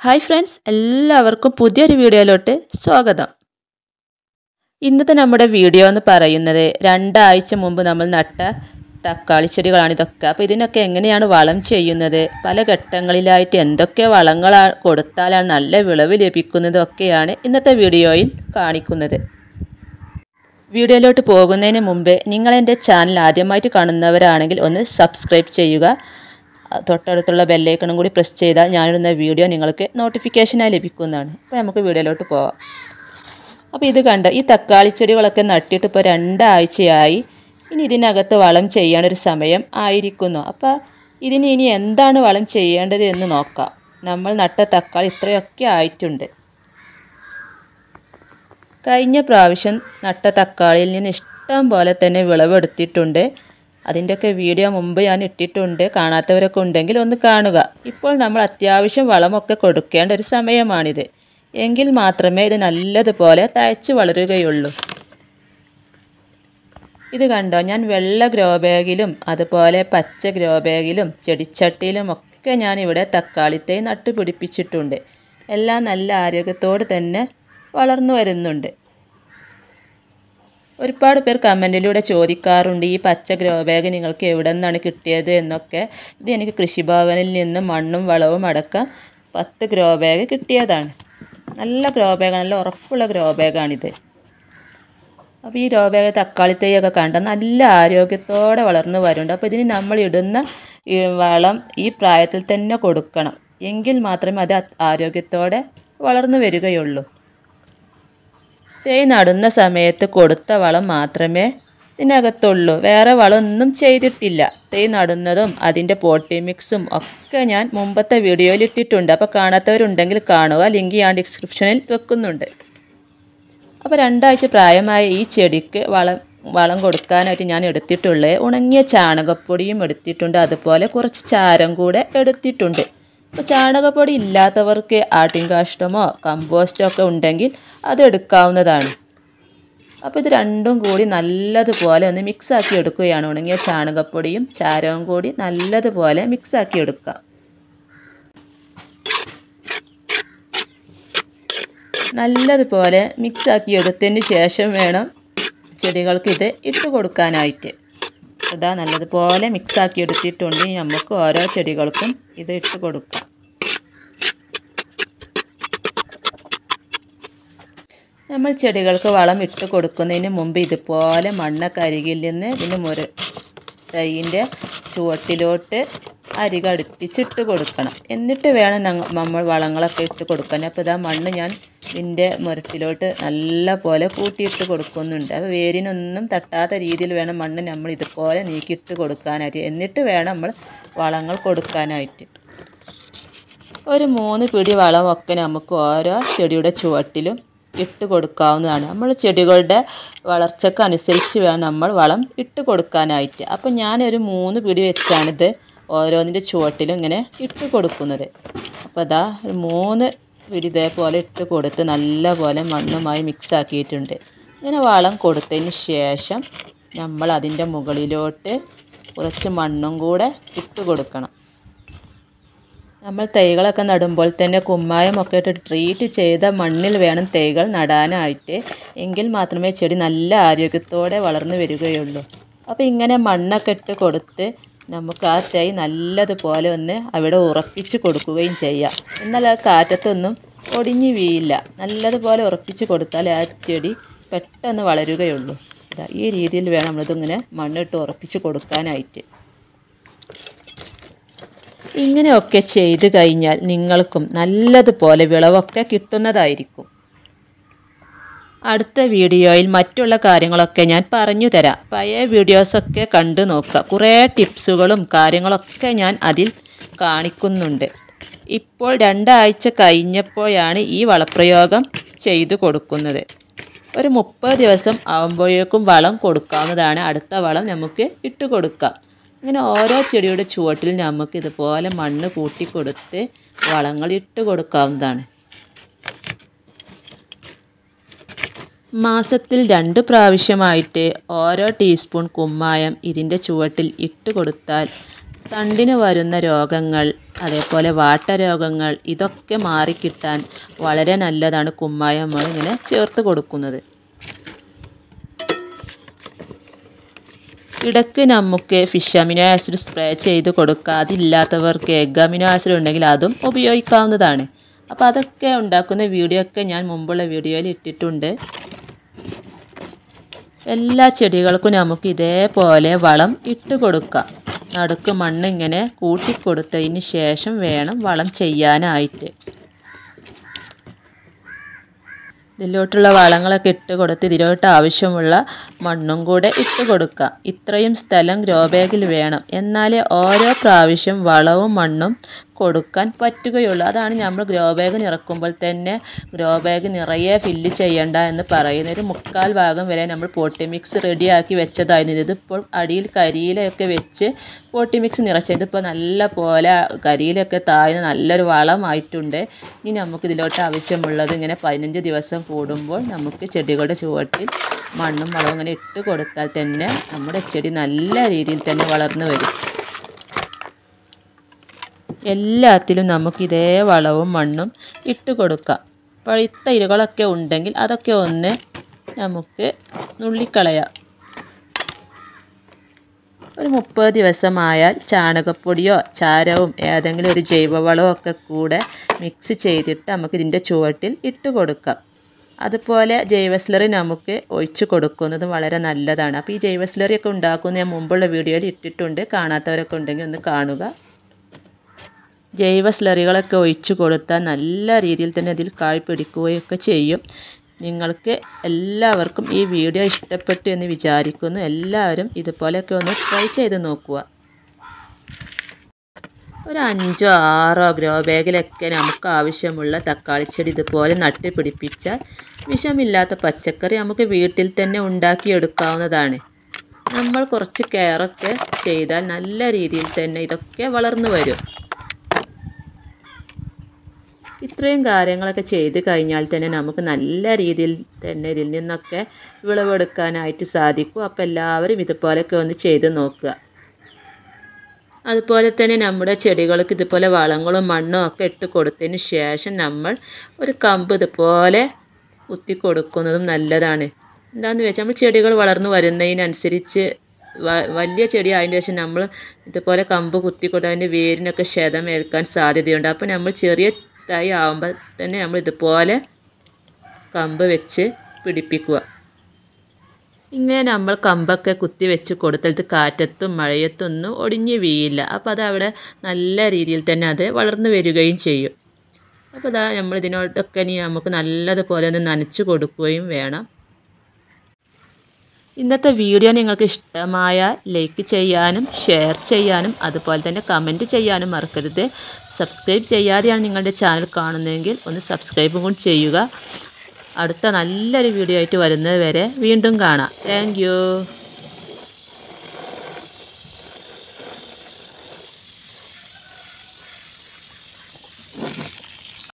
hi friends എല്ലാവർക്കും പുതിയൊരു വീഡിയോയിലോട്ട് സ്വാഗതം ഇന്നത്തെ നമ്മുടെ വീഡിയോ എന്ന് പറയുന്നത് രണ്ടാഴ്ച മുമ്പ് നമ്മൾ നട്ട തക്കാളി ചെടികളാണ് ഇതൊക്കെ അപ്പോൾ ഇതിനൊക്കെ എങ്ങനെയാണ് വളം ചെയ്യുന്നത് പല ഘട്ടങ്ങളിലായിട്ട് എന്തൊക്കെ വളങ്ങൾ കൊടുത്താലാണ് നല്ല വിളവ് ലഭിക്കുന്നതൊക്കെയാണ് ഇന്നത്തെ വീഡിയോയിൽ കാണിക്കുന്നത് വീഡിയോയിലോട്ട് പോകുന്നതിന് മുമ്പേ നിങ്ങൾ എൻ്റെ ചാനൽ ആദ്യമായിട്ട് കാണുന്നവരാണെങ്കിൽ ഒന്ന് സബ്സ്ക്രൈബ് ചെയ്യുക തൊട്ടടുത്തുള്ള ബെല്ലൈക്കണും കൂടി പ്രസ് ചെയ്താൽ ഞാനിടുന്ന വീഡിയോ നിങ്ങൾക്ക് നോട്ടിഫിക്കേഷനായി ലഭിക്കുന്നതാണ് അപ്പോൾ നമുക്ക് വീഡിയോയിലോട്ട് പോവാം അപ്പോൾ ഇത് കണ്ട ഈ തക്കാളി ചെടികളൊക്കെ നട്ടിട്ട് ഇപ്പോൾ രണ്ടാഴ്ചയായി ഇനി ഇതിനകത്ത് വളം ചെയ്യേണ്ട ഒരു സമയം ആയിരിക്കുന്നു അപ്പോൾ ഇതിന് ഇനി എന്താണ് വളം ചെയ്യേണ്ടത് എന്ന് നോക്കാം നമ്മൾ നട്ട തക്കാളി ഇത്രയൊക്കെ ആയിട്ടുണ്ട് കഴിഞ്ഞ പ്രാവശ്യം നട്ട തക്കാളിയിൽ നിന്ന് ഇഷ്ടം പോലെ തന്നെ വിളവെടുത്തിട്ടുണ്ട് അതിൻ്റെയൊക്കെ വീഡിയോ മുമ്പ് ഞാൻ ഇട്ടിട്ടുണ്ട് കാണാത്തവരൊക്കെ ഉണ്ടെങ്കിൽ ഒന്ന് കാണുക ഇപ്പോൾ നമ്മൾ അത്യാവശ്യം വളമൊക്കെ കൊടുക്കേണ്ട ഒരു സമയമാണിത് എങ്കിൽ മാത്രമേ ഇത് നല്ലതുപോലെ തഴച്ച് വളരുകയുള്ളൂ ഇത് കണ്ടോ ഞാൻ വെള്ള ഗ്രോ ബാഗിലും അതുപോലെ പച്ച ഗ്രോ ബാഗിലും ചെടിച്ചട്ടിയിലും ഒക്കെ ഞാൻ ഇവിടെ തക്കാളിത്തൈ നട്ടുപിടിപ്പിച്ചിട്ടുണ്ട് എല്ലാം നല്ല ആരോഗ്യത്തോடு തന്നെ വളർന്നു വരുന്നുണ്ട് ഒരുപാട് പേർ കമൻറ്റിലൂടെ ചോദിക്കാറുണ്ട് ഈ പച്ച ഗ്രോ ബാഗ് നിങ്ങൾക്ക് എവിടെ നിന്നാണ് കിട്ടിയത് എന്നൊക്കെ ഇത് എനിക്ക് കൃഷിഭവനിൽ നിന്ന് മണ്ണും വളവും അടക്കം പത്ത് ഗ്രോ ബാഗ് കിട്ടിയതാണ് നല്ല ഗ്രോ ബാഗ് നല്ല ഉറപ്പുള്ള ഗ്രോ ബാഗാണിത് അപ്പോൾ ഈ ഗ്രോ ബാഗ് തക്കാളി തൈയൊക്കെ കണ്ട നല്ല ആരോഗ്യത്തോടെ വളർന്നു വരുന്നുണ്ട് അപ്പോൾ ഇതിന് നമ്മൾ ഇടുന്ന ഈ വളം ഈ പ്രായത്തിൽ തന്നെ കൊടുക്കണം എങ്കിൽ മാത്രമേ അത് ആരോഗ്യത്തോടെ വളർന്നു വരികയുള്ളൂ തൈ നടുന്ന സമയത്ത് കൊടുത്ത വളം മാത്രമേ ഇതിനകത്തുള്ളൂ വേറെ വളമൊന്നും ചെയ്തിട്ടില്ല തൈ നടുന്നതും അതിൻ്റെ പോട്ടി മിക്സും ഒക്കെ ഞാൻ മുമ്പത്തെ വീഡിയോയിൽ ഇട്ടിട്ടുണ്ട് അപ്പോൾ കാണാത്തവരുണ്ടെങ്കിൽ കാണുക ലിങ്ക് ഞാൻ ഡിസ്ക്രിപ്ഷനിൽ വെക്കുന്നുണ്ട് അപ്പോൾ രണ്ടാഴ്ച പ്രായമായ ഈ ചെടിക്ക് വളം വളം കൊടുക്കാനായിട്ട് ഞാൻ എടുത്തിട്ടുള്ളത് ഉണങ്ങിയ ചാണകപ്പൊടിയും എടുത്തിട്ടുണ്ട് അതുപോലെ കുറച്ച് ചാരം കൂടെ എടുത്തിട്ടുണ്ട് അപ്പോൾ ചാണകപ്പൊടി ഇല്ലാത്തവർക്ക് ആട്ടിൻ കാഷ്ടമോ കമ്പോസ്റ്റോ ഒക്കെ ഉണ്ടെങ്കിൽ അത് എടുക്കാവുന്നതാണ് അപ്പോൾ ഇത് രണ്ടും കൂടി നല്ലതുപോലെ ഒന്ന് മിക്സാക്കി എടുക്കുകയാണ് ഉണങ്ങിയ ചാണകപ്പൊടിയും ചാരവും കൂടി നല്ലതുപോലെ മിക്സാക്കി എടുക്കുക നല്ലതുപോലെ മിക്സാക്കി എടുത്തതിന് ശേഷം വേണം ചെടികൾക്ക് ഇത് ഇട്ട് കൊടുക്കാനായിട്ട് അതാ നല്ലതുപോലെ മിക്സാക്കി എടുത്തിട്ടുണ്ട് നമുക്ക് ഓരോ ചെടികൾക്കും ഇത് ഇട്ട് കൊടുക്കാം നമ്മൾ ചെടികൾക്ക് വളം ഇട്ട് കൊടുക്കുന്നതിന് മുമ്പ് ഇതുപോലെ മണ്ണൊക്കെ അരികിൽ നിന്ന് ഇതിന് മുര തൈൻ്റെ ചുവട്ടിലോട്ട് അരിക അടുപ്പിച്ചിട്ട് കൊടുക്കണം എന്നിട്ട് വേണം നമ്മൾ വളങ്ങളൊക്കെ ഇട്ട് കൊടുക്കാൻ അപ്പോൾ ഇതാ മണ്ണ് ഞാൻ ഇതിൻ്റെ മുരട്ടിലോട്ട് നല്ല പോലെ കൂട്ടിയിട്ട് കൊടുക്കുന്നുണ്ട് അപ്പോൾ വേരിനൊന്നും തട്ടാത്ത രീതിയിൽ വേണം മണ്ണ് നമ്മൾ ഇതുപോലെ നീക്കിയിട്ട് കൊടുക്കാനായിട്ട് എന്നിട്ട് വേണം നമ്മൾ വളങ്ങൾ കൊടുക്കാനായിട്ട് ഒരു മൂന്ന് പിടി വളമൊക്കെ നമുക്ക് ഓരോ ചെടിയുടെ ചുവട്ടിലും ഇട്ട് കൊടുക്കാവുന്നതാണ് നമ്മൾ ചെടികളുടെ വളർച്ചയ്ക്ക് അനുസരിച്ച് വേണം നമ്മൾ വളം ഇട്ട് കൊടുക്കാനായിട്ട് അപ്പോൾ ഞാനൊരു മൂന്ന് പിടി വെച്ചാണിത് ഓരോന്നിൻ്റെ ചുവട്ടിലും ഇങ്ങനെ ഇട്ട് കൊടുക്കുന്നത് അപ്പോൾ അതാ മൂന്ന് പിടി ഇതേപോലെ ഇട്ട് കൊടുത്ത് നല്ല പോലെ മണ്ണുമായി മിക്സ് ആക്കിയിട്ടുണ്ട് ഇങ്ങനെ വളം കൊടുത്തതിന് ശേഷം നമ്മൾ അതിൻ്റെ മുകളിലോട്ട് കുറച്ച് മണ്ണും കൂടെ ഇട്ട് കൊടുക്കണം നമ്മൾ തൈകളൊക്കെ നടുമ്പോൾ തന്നെ കുമ്മായമൊക്കെ ഇട്ട് ട്രീറ്റ് ചെയ്ത മണ്ണിൽ വേണം തൈകൾ നടാനായിട്ട് എങ്കിൽ മാത്രമേ ചെടി നല്ല ആരോഗ്യത്തോടെ വളർന്നു വരികയുള്ളൂ അപ്പോൾ ഇങ്ങനെ മണ്ണൊക്കെ ഇട്ട് കൊടുത്ത് നമുക്ക് ആ തൈ നല്ലതുപോലെ ഒന്ന് അവിടെ ഉറപ്പിച്ച് കൊടുക്കുകയും ചെയ്യാം എന്നാൽ ആ കാറ്റത്തൊന്നും ഒടിഞ്ഞു വീയില്ല നല്ലതുപോലെ ഉറപ്പിച്ച് കൊടുത്താൽ ആ ചെടി പെട്ടെന്ന് വളരുകയുള്ളൂ ഇതാ ഈ രീതിയിൽ വേണം നമ്മളിതിങ്ങനെ മണ്ണിട്ട് ഉറപ്പിച്ച് കൊടുക്കാനായിട്ട് ഇങ്ങനെയൊക്കെ ചെയ്തു കഴിഞ്ഞാൽ നിങ്ങൾക്കും നല്ലതുപോലെ വിളവൊക്കെ കിട്ടുന്നതായിരിക്കും അടുത്ത വീഡിയോയിൽ മറ്റുള്ള കാര്യങ്ങളൊക്കെ ഞാൻ പറഞ്ഞു തരാം പഴയ വീഡിയോസൊക്കെ കണ്ടു നോക്കുക കുറേ ടിപ്സുകളും കാര്യങ്ങളൊക്കെ ഞാൻ അതിൽ കാണിക്കുന്നുണ്ട് ഇപ്പോൾ രണ്ടാഴ്ച കഴിഞ്ഞപ്പോഴാണ് ഈ വളപ്രയോഗം ചെയ്തു കൊടുക്കുന്നത് ഒരു മുപ്പത് ദിവസം ആകുമ്പോഴേക്കും വളം കൊടുക്കാവുന്നതാണ് അടുത്ത വളം നമുക്ക് ഇട്ട് കൊടുക്കാം അങ്ങനെ ഓരോ ചെടിയുടെ ചുവട്ടിൽ നമുക്ക് ഇതുപോലെ മണ്ണ് കൂട്ടി കൊടുത്ത് വളങ്ങൾ ഇട്ട് കൊടുക്കാവുന്നതാണ് മാസത്തിൽ രണ്ട് പ്രാവശ്യമായിട്ട് ഓരോ ടീസ്പൂൺ കുമ്മായം ഇതിൻ്റെ ചുവട്ടിൽ ഇട്ട് കൊടുത്താൽ തണ്ടിന് വരുന്ന രോഗങ്ങൾ അതേപോലെ വാട്ടരോഗങ്ങൾ ഇതൊക്കെ മാറിക്കിട്ടാൻ വളരെ നല്ലതാണ് കുമ്മായം നമ്മൾ ഇങ്ങനെ ചേർത്ത് കൊടുക്കുന്നത് ഇടയ്ക്ക് നമുക്ക് ഫിഷ് അമിനോ ആസിഡ് സ്പ്രേ ചെയ്ത് കൊടുക്കുക അതില്ലാത്തവർക്ക് എഗ് അമിനോ ആസിഡ് ഉണ്ടെങ്കിൽ അതും ഉപയോഗിക്കാവുന്നതാണ് അപ്പോൾ അതൊക്കെ ഉണ്ടാക്കുന്ന വീഡിയോ ഒക്കെ ഞാൻ മുമ്പുള്ള വീഡിയോയിൽ ഇട്ടിട്ടുണ്ട് എല്ലാ ചെടികൾക്കും നമുക്ക് ഇതേപോലെ വളം ഇട്ട് കൊടുക്കാം നടുക്ക് മണ്ണ് ഇങ്ങനെ കൂട്ടിക്കൊടുത്തതിന് ശേഷം വേണം വളം ചെയ്യാനായിട്ട് ഇതിലോട്ടുള്ള വളങ്ങളൊക്കെ ഇട്ട് കൊടുത്ത് ഇതിലോട്ട് ആവശ്യമുള്ള മണ്ണും കൂടെ ഇട്ട് കൊടുക്കാം ഇത്രയും സ്ഥലം ഗ്രോ ബാഗിൽ വേണം എന്നാലേ ഓരോ പ്രാവശ്യം വളവും മണ്ണും കൊടുക്കാൻ പറ്റുകയുള്ളൂ അതാണ് നമ്മൾ ഗ്രോ ബാഗ് നിറക്കുമ്പോൾ തന്നെ ഗ്രോ ബാഗ് നിറയെ ഫില്ല് ചെയ്യണ്ട എന്ന് പറയുന്ന ഒരു മുക്കാൽ ഭാഗം വരെ നമ്മൾ പോട്ടി മിക്സ് റെഡിയാക്കി വെച്ചതായിരുന്നു ഇതിപ്പോൾ അടിയിൽ കരിയിലൊക്കെ വെച്ച് പോട്ടി മിക്സ് നിറച്ചത് ഇതിപ്പോൾ നല്ല പോലെ കരിയിലൊക്കെ താഴ്ന്ന് നല്ലൊരു വളമായിട്ടുണ്ട് ഇനി നമുക്ക് ഇതിലോട്ട് ആവശ്യമുള്ളത് ഇങ്ങനെ പതിനഞ്ച് ദിവസം കൂടുമ്പോൾ നമുക്ക് ചെടികളുടെ ചുവട്ടിൽ മണ്ണും വളവും ഇങ്ങനെ ഇട്ട് കൊടുത്താൽ തന്നെ നമ്മുടെ ചെടി നല്ല രീതിയിൽ തന്നെ വളർന്നു വരും എല്ലാത്തിലും നമുക്ക് ഇതേ വളവും മണ്ണും ഇട്ട് കൊടുക്കാം പഴുത്ത ഇലകളൊക്കെ ഉണ്ടെങ്കിൽ അതൊക്കെ ഒന്ന് നമുക്ക് നുള്ളിക്കളയാം ഒരു മുപ്പത് ദിവസമായാൽ ചാണകപ്പൊടിയോ ചാരവും ഏതെങ്കിലും ഒരു ജൈവവളമോ ഒക്കെ കൂടെ മിക്സ് ചെയ്തിട്ട് നമുക്ക് ഇതിൻ്റെ ചുവട്ടിൽ ഇട്ട് കൊടുക്കാം അതുപോലെ ജൈവ സ്ലറി നമുക്ക് ഒഴിച്ച് കൊടുക്കുന്നത് വളരെ നല്ലതാണ് അപ്പോൾ ഈ ജൈവ സ്ലറി ഒക്കെ ഉണ്ടാക്കുന്ന ഞാൻ മുമ്പുള്ള വീഡിയോയിൽ ഇട്ടിട്ടുണ്ട് കാണാത്തവരൊക്കെ ഉണ്ടെങ്കിൽ ഒന്ന് കാണുക ജൈവ സ്ലറികളൊക്കെ ഒഴിച്ചു കൊടുത്താൽ നല്ല രീതിയിൽ തന്നെ അതിൽ കായ് പിടിക്കുകയൊക്കെ ചെയ്യും നിങ്ങൾക്ക് എല്ലാവർക്കും ഈ വീഡിയോ ഇഷ്ടപ്പെട്ടു എന്ന് വിചാരിക്കുന്നു എല്ലാവരും ഇതുപോലെയൊക്കെ ഒന്ന് ട്രൈ ചെയ്ത് നോക്കുക ഒരു അഞ്ചോ ആറോ ഗ്രോ ബാഗിലൊക്കെ നമുക്ക് ആവശ്യമുള്ള തക്കാളി ചെടി ഇതുപോലെ നട്ട് പിടിപ്പിച്ചാൽ വിഷമില്ലാത്ത പച്ചക്കറി നമുക്ക് വീട്ടിൽ തന്നെ ഉണ്ടാക്കിയെടുക്കാവുന്നതാണ് നമ്മൾ കുറച്ച് കെയറൊക്കെ ചെയ്താൽ നല്ല രീതിയിൽ തന്നെ ഇതൊക്കെ വളർന്നു വരും ഇത്രയും കാര്യങ്ങളൊക്കെ ചെയ്ത് കഴിഞ്ഞാൽ തന്നെ നമുക്ക് നല്ല രീതിയിൽ തന്നെ ഇതിൽ നിന്നൊക്കെ വിളവെടുക്കാനായിട്ട് സാധിക്കും അപ്പോൾ എല്ലാവരും ഇതുപോലെയൊക്കെ ഒന്ന് ചെയ്ത് നോക്കുക അതുപോലെ തന്നെ നമ്മുടെ ചെടികൾക്ക് ഇതുപോലെ വളങ്ങളും മണ്ണും ഒക്കെ ഇട്ട് കൊടുത്തതിന് ശേഷം നമ്മൾ ഒരു കമ്പ് ഇതുപോലെ കുത്തി കൊടുക്കുന്നതും നല്ലതാണ് എന്താണെന്ന് വെച്ചാൽ നമ്മൾ ചെടികൾ വളർന്നു വരുന്നതിനനുസരിച്ച് വലിയ ചെടി ആയതിന് ശേഷം നമ്മൾ ഇതുപോലെ കമ്പ് കുത്തി കൊടുത്താൽ അതിൻ്റെ വേരിനൊക്കെ ക്ഷതമേൽക്കാൻ സാധ്യതയുണ്ട് അപ്പോൾ നമ്മൾ ചെറിയ തൈ ആകുമ്പോൾ തന്നെ നമ്മൾ ഇതുപോലെ കമ്പ് വെച്ച് പിടിപ്പിക്കുക ഇങ്ങനെ നമ്മൾ കമ്പൊക്കെ കുത്തി വെച്ച് കൊടുത്തിട്ട് കാറ്റത്തും മഴയത്തും ഒന്നും ഒടിഞ്ഞു വീഴില്ല അപ്പോൾ അതവിടെ നല്ല രീതിയിൽ തന്നെ അത് വളർന്നു വരികയും ചെയ്യും അപ്പോൾ ഇതാ നമ്മൾ ഇതിനോടൊക്കെ ഇനി നമുക്ക് നല്ലതുപോലെ ഒന്ന് നനച്ച് കൊടുക്കുകയും വേണം ഇന്നത്തെ വീഡിയോ നിങ്ങൾക്ക് ഇഷ്ടമായ ലൈക്ക് ചെയ്യാനും ഷെയർ ചെയ്യാനും അതുപോലെ തന്നെ കമൻറ്റ് ചെയ്യാനും മറക്കരുത് സബ്സ്ക്രൈബ് ചെയ്യാതെയാണ് നിങ്ങളുടെ ചാനൽ കാണുന്നതെങ്കിൽ ഒന്ന് സബ്സ്ക്രൈബും കൂടി ചെയ്യുക അടുത്ത നല്ലൊരു വീഡിയോ ആയിട്ട് വരുന്നത് വരെ വീണ്ടും കാണാം താങ്ക്